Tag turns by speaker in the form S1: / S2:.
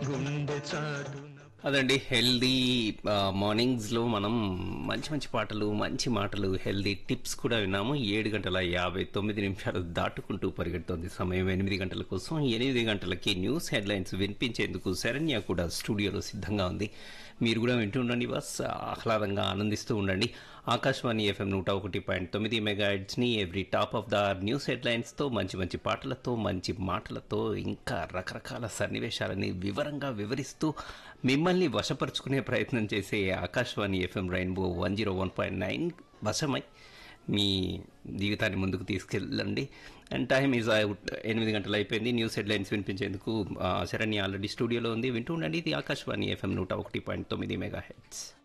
S1: గుండె చాటున
S2: అదండి హెల్దీ మార్నింగ్స్లో మనం మంచి మంచి పాటలు మంచి మాటలు హెల్దీ టిప్స్ కూడా విన్నాము ఏడు గంటల యాభై తొమ్మిది నిమిషాలు దాటుకుంటూ పరిగెడుతోంది సమయం ఎనిమిది గంటల కోసం ఎనిమిది గంటలకి న్యూస్ హెడ్లైన్స్ వినిపించేందుకు శరణ్య కూడా స్టూడియోలో సిద్ధంగా ఉంది మీరు కూడా వింటూ ఉండండి బస్ ఆహ్లాదంగా ఆనందిస్తూ ఉండండి ఆకాశవాణి ఎఫ్ఎం నూట ఒకటి పాయింట్ తొమ్మిది మెగా ని every top of the news హెడ్లైన్స్తో మంచి మంచి పాటలతో మంచి మాటలతో ఇంకా రకరకాల సన్నివేశాలని వివరంగా వివరిస్తూ మిమ్మల్ని వశపరుచుకునే ప్రయత్నం చేసే Akashvani FM rainbow one zero one point nine వశమై మీ జీవితాన్ని ముందుకు తీసుకెళ్ళండి అండ్ టైం ఈజ్ అవుట్ ఎనిమిది గంటలు అయిపోయింది న్యూస్ హెడ్లైన్స్ వినిపించేందుకు ఆ, శరణ్య ఆల్రెడీ స్టూడియోలో ఉంది వింటూ ఉండండి ఇది ఆకాశవాణి ఎఫ్ఎం నూట ఒకటి పాయింట్ తొమ్మిది మెగా హెడ్స్